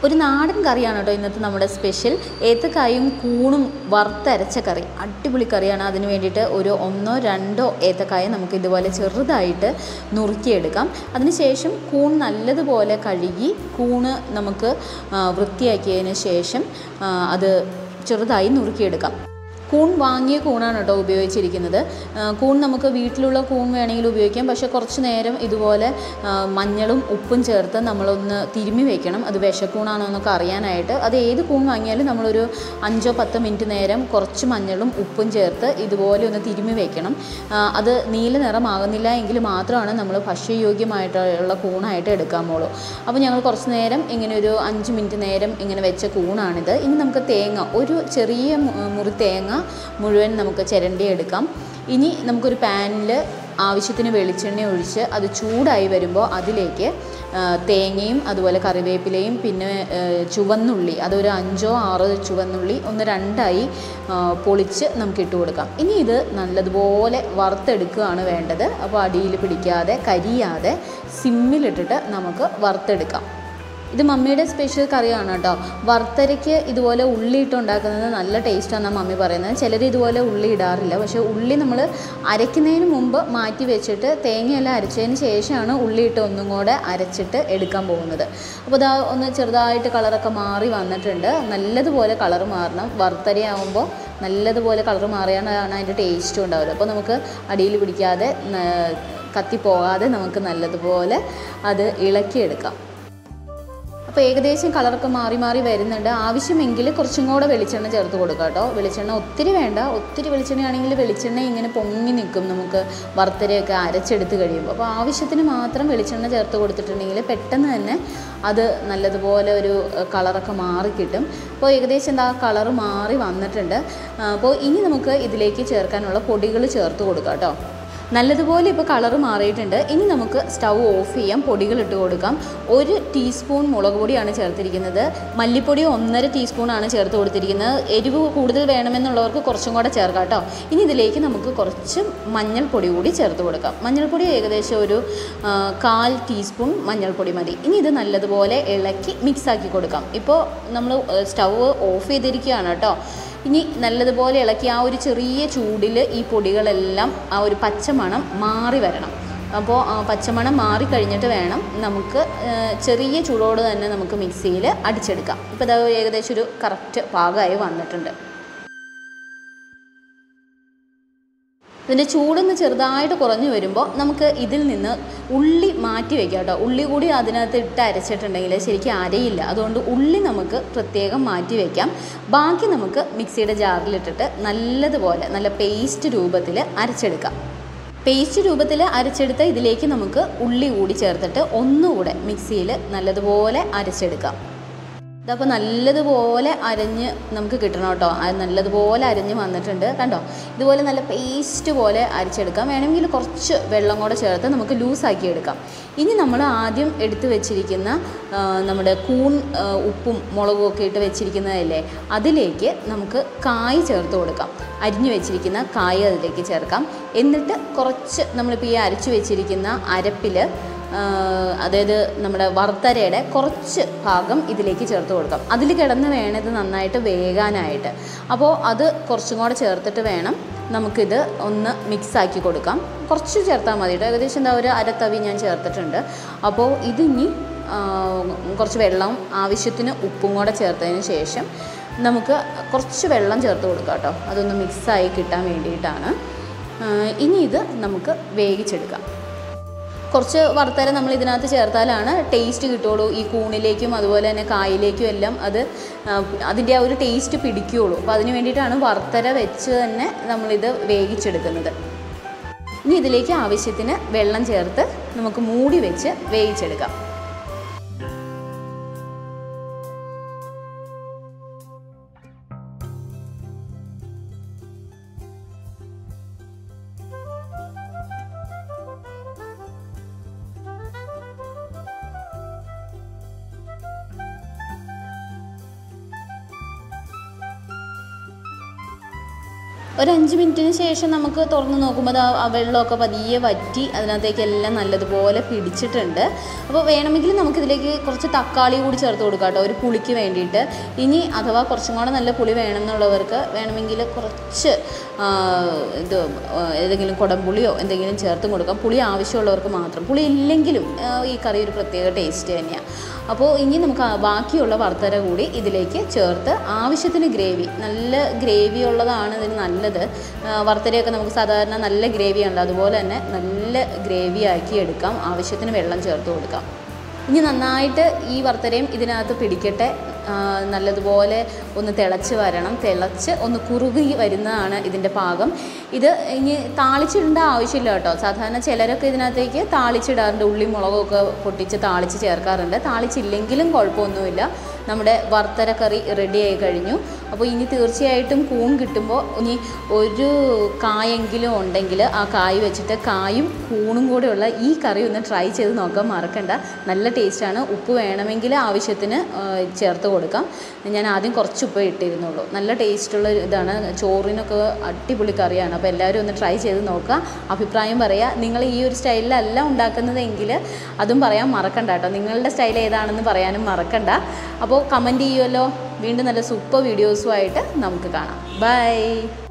ഒരു നാടൻ കറിയാണ് കേട്ടോ ഇന്നത്തെ നമ്മുടെ സ്പെഷ്യൽ ഏത്തക്കായും കൂണും വറുത്തരച്ച കറി അടിപൊളി കറിയാണ് അതിന് വേണ്ടിയിട്ട് ഒരു ഒന്നോ രണ്ടോ ഏത്തക്കായ നമുക്ക് ഇതുപോലെ ചെറുതായിട്ട് നുറുക്കിയെടുക്കാം അതിനുശേഷം കൂൺ നല്ലതുപോലെ കഴുകി കൂണ് നമുക്ക് ആ, വൃത്തിയാക്കിയതിന് ശേഷം ആ, അത് ചെറുതായി നുറുക്കിയെടുക്കാം കൂൺ വാങ്ങിയ കൂണാണ് കേട്ടോ ഉപയോഗിച്ചിരിക്കുന്നത് ആ, കൂൺ നമുക്ക് വീട്ടിലുള്ള കൂൺ വേണമെങ്കിൽ ഉപയോഗിക്കാം പക്ഷേ കുറച്ച് നേരം ഇതുപോലെ ആ, മഞ്ഞളും ഉപ്പും ചേർത്ത് നമ്മളൊന്ന് തിരുമ്മി വെക്കണം അത് വിഷക്കൂണാണോ എന്നൊക്കെ അറിയാനായിട്ട് അത് ഏത് കൂൺ വാങ്ങിയാലും നമ്മളൊരു അഞ്ചോ പത്തോ മിനിറ്റ് നേരം കുറച്ച് മഞ്ഞളും ഉപ്പും ചേർത്ത് ഇതുപോലെ ഒന്ന് തിരുമ്മി വെക്കണം ആ, അത് നീല നിറമാകുന്നില്ല എങ്കിൽ മാത്രമാണ് നമ്മൾ ഭക്ഷ്യയോഗ്യമായിട്ടുള്ള കൂണായിട്ട് എടുക്കാൻ പോളൂ അപ്പോൾ ഞങ്ങൾ കുറച്ച് നേരം ഇങ്ങനെ ഒരു അഞ്ച് മിനിറ്റ് നേരം ഇങ്ങനെ വെച്ച കൂണാണിത് ഇനി നമുക്ക് തേങ്ങ ഒരു ചെറിയ മു- മുറി തേങ്ങ മുഴുവൻ നമുക്ക് ചിരണ്ടി എടുക്കാം ഇനി നമുക്കൊരു പാനിൽ ആവശ്യത്തിന് വെളിച്ചെണ്ണ ഒഴിച്ച് അത് ചൂടായി വരുമ്പോൾ അതിലേക്ക് ആ, തേങ്ങയും അതുപോലെ കറിവേപ്പിലയും പിന്നെ ആ, ചുവന്നുള്ളി അതൊരു അഞ്ചോ ആറോ ചുവന്നുള്ളി ഒന്ന് രണ്ടായി ആ, പൊളിച്ച് നമുക്ക് ഇട്ട് കൊടുക്കാം ഇനി ഇത് നല്ലതുപോലെ വറുത്തെടുക്കുകയാണ് വേണ്ടത് അപ്പോൾ അടിയിൽ പിടിക്കാതെ കരിയാതെ സിമ്മിലിട്ടിട്ട് നമുക്ക് വറുത്തെടുക്കാം ഇത് മമ്മിയുടെ സ്പെഷ്യൽ കറിയാണ് കേട്ടോ വറുത്തരയ്ക്ക് ഇതുപോലെ ഉള്ളി ഇട്ട് ഉണ്ടാക്കുന്നത് നല്ല ടേസ്റ്റാണെന്നാണ് മമ്മി പറയുന്നത് ചിലർ ഇതുപോലെ ഉള്ളി ഇടാറില്ല പക്ഷേ ഉള്ളി നമ്മൾ അരയ്ക്കുന്നതിന് മുമ്പ് മാറ്റി വെച്ചിട്ട് തേങ്ങയെല്ലാം അരച്ചതിന് ശേഷമാണ് ഉള്ളി ഇട്ട് ഒന്നും കൂടെ അരച്ചിട്ട് എടുക്കാൻ പോകുന്നത് അപ്പോൾ ഇതാ ഒന്ന് ചെറുതായിട്ട് കളറൊക്കെ മാറി വന്നിട്ടുണ്ട് നല്ലതുപോലെ കളർ മാറണം വറുത്തരയാകുമ്പോൾ നല്ലതുപോലെ കളർ മാറിയാണ് അതിൻ്റെ ടേസ്റ്റും ഉണ്ടാവില്ല അപ്പോൾ നമുക്ക് അടിയിൽ പിടിക്കാതെ ന- കത്തിപ്പോകാതെ നമുക്ക് നല്ലതുപോലെ അത് ഇളക്കിയെടുക്കാം അപ്പോൾ ഏകദേശം കളറൊക്കെ മാറി മാറി വരുന്നുണ്ട് ആവശ്യമെങ്കിൽ കുറച്ചും കൂടെ വെളിച്ചെണ്ണ ചേർത്ത് കൊടുക്കാം കേട്ടോ വെളിച്ചെണ്ണ ഒത്തിരി വേണ്ട ഒത്തിരി വെളിച്ചെണ്ണയാണെങ്കിൽ വെളിച്ചെണ്ണ ഇങ്ങനെ പൊങ്ങി നിൽക്കും നമുക്ക് വറുത്തരയൊക്കെ അരച്ചെടുത്ത് കഴിയുമ്പോൾ അപ്പോൾ ആവശ്യത്തിന് മാത്രം വെളിച്ചെണ്ണ ചേർത്ത് കൊടുത്തിട്ടുണ്ടെങ്കിൽ പെട്ടെന്ന് തന്നെ അത് നല്ലതുപോലെ ഒരു ഏഹ്, കളറൊക്കെ മാറി കിട്ടും അപ്പോൾ ഏകദേശം എന്താ കളറ് മാറി വന്നിട്ടുണ്ട് ആ, അപ്പോൾ ഇനി നമുക്ക് ഇതിലേക്ക് ചേർക്കാനുള്ള പൊടികൾ ചേർത്ത് കൊടുക്കാം കേട്ടോ നല്ലതുപോലെ ഇപ്പോൾ കളറ് മാറിയിട്ടുണ്ട് ഇനി നമുക്ക് സ്റ്റൗ ഓഫ് ചെയ്യാം പൊടികൾ ഇട്ട് കൊടുക്കാം ഒരു ടീസ്പൂൺ മുളക് പൊടിയാണ് ചേർത്തിരിക്കുന്നത് മല്ലിപ്പൊടി ഒന്നര ടീസ്പൂണാണ് ചേർത്ത് കൊടുത്തിരിക്കുന്നത് എരിവ് കൂടുതൽ വേണമെന്നുള്ളവർക്ക് കുറച്ചും കൂടെ ചേർക്കാം കേട്ടോ ഇനി ഇതിലേക്ക് നമുക്ക് കുറച്ച് മഞ്ഞൾപ്പൊടി കൂടി ചേർത്ത് കൊടുക്കാം മഞ്ഞൾപ്പൊടി ഏകദേശം ഒരു ആ, കാൽ ടീസ്പൂൺ മഞ്ഞൾപ്പൊടി മതി ഇനി ഇത് നല്ലതുപോലെ ഇളക്കി മിക്സ് ആക്കി കൊടുക്കാം ഇപ്പോൾ നമ്മൾ സ്റ്റൗ ഓഫ് ചെയ്തിരിക്കുകയാണ് കേട്ടോ ഇനി നല്ലതുപോലെ ഇളക്കി ആ ഒരു ചെറിയ ചൂടിൽ ഈ പൊടികളെല്ലാം ആ ഒരു പച്ചമണം മാറി വരണം അപ്പോൾ ആ പച്ചമണം മാറി കഴിഞ്ഞിട്ട് വേണം നമുക്ക് ആ, ചെറിയ ചൂടോട് തന്നെ നമുക്ക് മിക്സിയിൽ അടിച്ചെടുക്കാം ഇപ്പോൾ ഇത് ഏകദേശം ഒരു കറക്റ്റ് പാകമായി വന്നിട്ടുണ്ട് ഇതിൻ്റെ ചൂടൊന്ന് ചെറുതായിട്ട് കുറഞ്ഞു വരുമ്പോൾ നമുക്ക് ഇതിൽ നിന്ന് ഉള്ളി മാറ്റി വെക്കാം കേട്ടോ ഉള്ളി കൂടി അതിനകത്ത് ഇട്ട് അരച്ചിട്ടുണ്ടെങ്കിൽ ശരിക്കും അരയില്ല അതുകൊണ്ട് ഉള്ളി നമുക്ക് പ്രത്യേകം മാറ്റി വെക്കാം ബാക്കി നമുക്ക് മിക്സിയുടെ ജാറിലിട്ടിട്ട് നല്ലതുപോലെ നല്ല പേസ്റ്റ് രൂപത്തിൽ അരച്ചെടുക്കാം പേസ്റ്റ് രൂപത്തിൽ അരച്ചെടുത്ത ഇതിലേക്ക് നമുക്ക് ഉള്ളി കൂടി ചേർത്തിട്ട് ഒന്നുകൂടെ മിക്സിയിൽ നല്ലതുപോലെ അരച്ചെടുക്കാം ഇതപ്പോൾ നല്ലതുപോലെ അരഞ്ഞ് നമുക്ക് കിട്ടണം കേട്ടോ അത് നല്ലതുപോലെ അരഞ്ഞ് വന്നിട്ടുണ്ട് കണ്ടോ ഇതുപോലെ നല്ല പേസ്റ്റ് പോലെ അരച്ചെടുക്കാം വേണമെങ്കിൽ കുറച്ച് വെള്ളം കൂടെ ചേർത്ത് നമുക്ക് ലൂസാക്കി എടുക്കാം ഇനി നമ്മൾ ആദ്യം എടുത്ത് വെച്ചിരിക്കുന്ന ആ, നമ്മുടെ കൂൺ ആ, ഉപ്പും മുളകും ഒക്കെ ഇട്ട് വെച്ചിരിക്കുന്നതല്ലേ അതിലേക്ക് നമുക്ക് കായ് ചേർത്ത് കൊടുക്കാം അരിഞ്ഞു വെച്ചിരിക്കുന്ന കായ് അതിലേക്ക് ചേർക്കാം എന്നിട്ട് കുറച്ച് നമ്മളിപ്പോൾ ഈ അരച്ചു വെച്ചിരിക്കുന്ന അരപ്പിൽ ആഹ് അതായത് നമ്മുടെ വറുത്തരയുടെ കുറച്ച് ഭാഗം ഇതിലേക്ക് ചേർത്ത് കൊടുക്കാം അതിൽ കിടന്ന് വേണം ഇത് നന്നായിട്ട് വേകാനായിട്ട് അപ്പോൾ അത് കുറച്ചും കൂടെ ചേർത്തിട്ട് വേണം നമുക്കിത് ഒന്ന് മിക്സ് ആക്കി കൊടുക്കാം കുറച്ച് ചേർത്താൽ മതി കേട്ടോ ഏകദേശം എന്താ ഒരു അരത്തവി ഞാൻ ചേർത്തിട്ടുണ്ട് അപ്പോൾ ഇതിനി ആഹ് കുറച്ച് വെള്ളം ആവശ്യത്തിന് ഉപ്പും കൂടെ ചേർത്തതിന് ശേഷം നമുക്ക് കുറച്ച് വെള്ളം ചേർത്ത് കൊടുക്കാം കേട്ടോ അതൊന്ന് മിക്സായി കിട്ടാൻ വേണ്ടിയിട്ടാണ് ആഹ് ഇനി ഇത് നമുക്ക് വേവിച്ചെടുക്കാം കുറച്ച് വറുത്തര നമ്മൾ ഇതിനകത്ത് ചേർത്താലാണ് ടേസ്റ്റ് കിട്ടുള്ളൂ ഈ കൂണിലേക്കും അതുപോലെ തന്നെ കായിലേക്കും എല്ലാം അത് ആ, അതിൻ്റെ ആ ഒരു ടേസ്റ്റ് പിടിക്കുകയുള്ളൂ അപ്പോൾ അതിന് വേണ്ടിയിട്ടാണ് വറുത്തര വെച്ച് തന്നെ നമ്മളിത് വേവിച്ചെടുക്കുന്നത് ഇനി ഇതിലേക്ക് ആവശ്യത്തിന് വെള്ളം ചേർത്ത് നമുക്ക് മൂടി വെച്ച് വേവിച്ചെടുക്കാം ഒരു അഞ്ച് മിനിറ്റിന് ശേഷം നമുക്ക് തുറന്ന് നോക്കുമ്പോൾ അത് ആ വെള്ളമൊക്കെ പതിയെ വറ്റി അതിനകത്തേക്ക് എല്ലാം നല്ലതുപോലെ പിടിച്ചിട്ടുണ്ട് അപ്പോൾ വേണമെങ്കിൽ നമുക്കിതിലേക്ക് കുറച്ച് തക്കാളി കൂടി ചേർത്ത് കൊടുക്കാം കേട്ടോ ഒരു പുളിക്ക് വേണ്ടിയിട്ട് ഇനി അഥവാ കുറച്ചും കൂടെ നല്ല പുളി വേണമെന്നുള്ളവർക്ക് വേണമെങ്കിൽ കുറച്ച് ആ, ഇത് ആ, ഏതെങ്കിലും കുടംപുളിയോ എന്തെങ്കിലും ചേർത്തും കൊടുക്കാം പുളി ആവശ്യമുള്ളവർക്ക് മാത്രം പുളി ഇല്ലെങ്കിലും ആ, ഈ കറി ഒരു പ്രത്യേക ടേസ്റ്റ് തന്നെയാണ് അപ്പോൾ ഇനി നമുക്ക് ആ ബാക്കിയുള്ള വറുത്തര കൂടി ഇതിലേക്ക് ചേർത്ത് ആവശ്യത്തിന് ഗ്രേവി നല്ല ഗ്രേവി ഉള്ളതാണ് ഇതിന് നല്ലത് ആ, വറുത്തരയൊക്കെ നമുക്ക് സാധാരണ നല്ല ഗ്രേവി ഉണ്ട് അതുപോലെ തന്നെ നല്ല ഗ്രേവി ആക്കി എടുക്കാം ആവശ്യത്തിന് വെള്ളം ചേർത്ത് കൊടുക്കാം ഇനി നന്നായിട്ട് ഈ വറുത്തരയും ഇതിനകത്ത് പിടിക്കട്ടെ ആ, നല്ലതുപോലെ ഒന്ന് തിളച്ച് വരണം തിളച്ച് ഒന്ന് കുറുകി വരുന്നതാണ് ഇതിൻ്റെ പാകം ഇത് ഇനി താളിച്ചിടേണ്ട ആവശ്യമില്ല കേട്ടോ സാധാരണ ചിലരൊക്കെ ഇതിനകത്തേക്ക് താളിച്ചിടാറുണ്ട് ഉള്ളി മുളകൊക്കെ പൊട്ടിച്ച് താളിച്ച് ചേർക്കാറുണ്ട് താളിച്ചില്ലെങ്കിലും കുഴപ്പമൊന്നുമില്ല നമ്മുടെ വറുത്തര കറി റെഡി ആയി കഴിഞ്ഞു അപ്പോൾ ഇനി തീർച്ചയായിട്ടും കൂൺ കിട്ടുമ്പോൾ ഇനി ഒരു കായെങ്കിലും ഉണ്ടെങ്കിൽ ആ കായ് വെച്ചിട്ട് കായും കൂണും കൂടെയുള്ള ഈ കറി ഒന്ന് ട്രൈ ചെയ്ത് നോക്കാൻ മറക്കണ്ട നല്ല ടേസ്റ്റാണ് ഉപ്പ് വേണമെങ്കിൽ ആവശ്യത്തിന് ആ, ചേർത്ത് കൊടുക്കാം ഞാൻ ആദ്യം കുറച്ച് ഉപ്പ് ഇട്ടിരുന്നുള്ളൂ നല്ല ടേസ്റ്റുള്ള ഇതാണ് ചോറിനൊക്കെ അടിപൊളി കറിയാണ് അപ്പോൾ എല്ലാവരും ഒന്ന് ട്രൈ ചെയ്ത് നോക്കുക അഭിപ്രായം പറയുക നിങ്ങൾ ഈ ഒരു സ്റ്റൈലിലല്ല ഉണ്ടാക്കുന്നതെങ്കിൽ അതും പറയാൻ മറക്കണ്ട കേട്ടോ നിങ്ങളുടെ സ്റ്റൈൽ ഏതാണെന്ന് പറയാനും മറക്കണ്ട അപ്പോൾ കമൻറ്റ് ചെയ്യുമല്ലോ വീണ്ടും നല്ല സൂപ്പർ വീഡിയോസുമായിട്ട് നമുക്ക് കാണാം ബൈ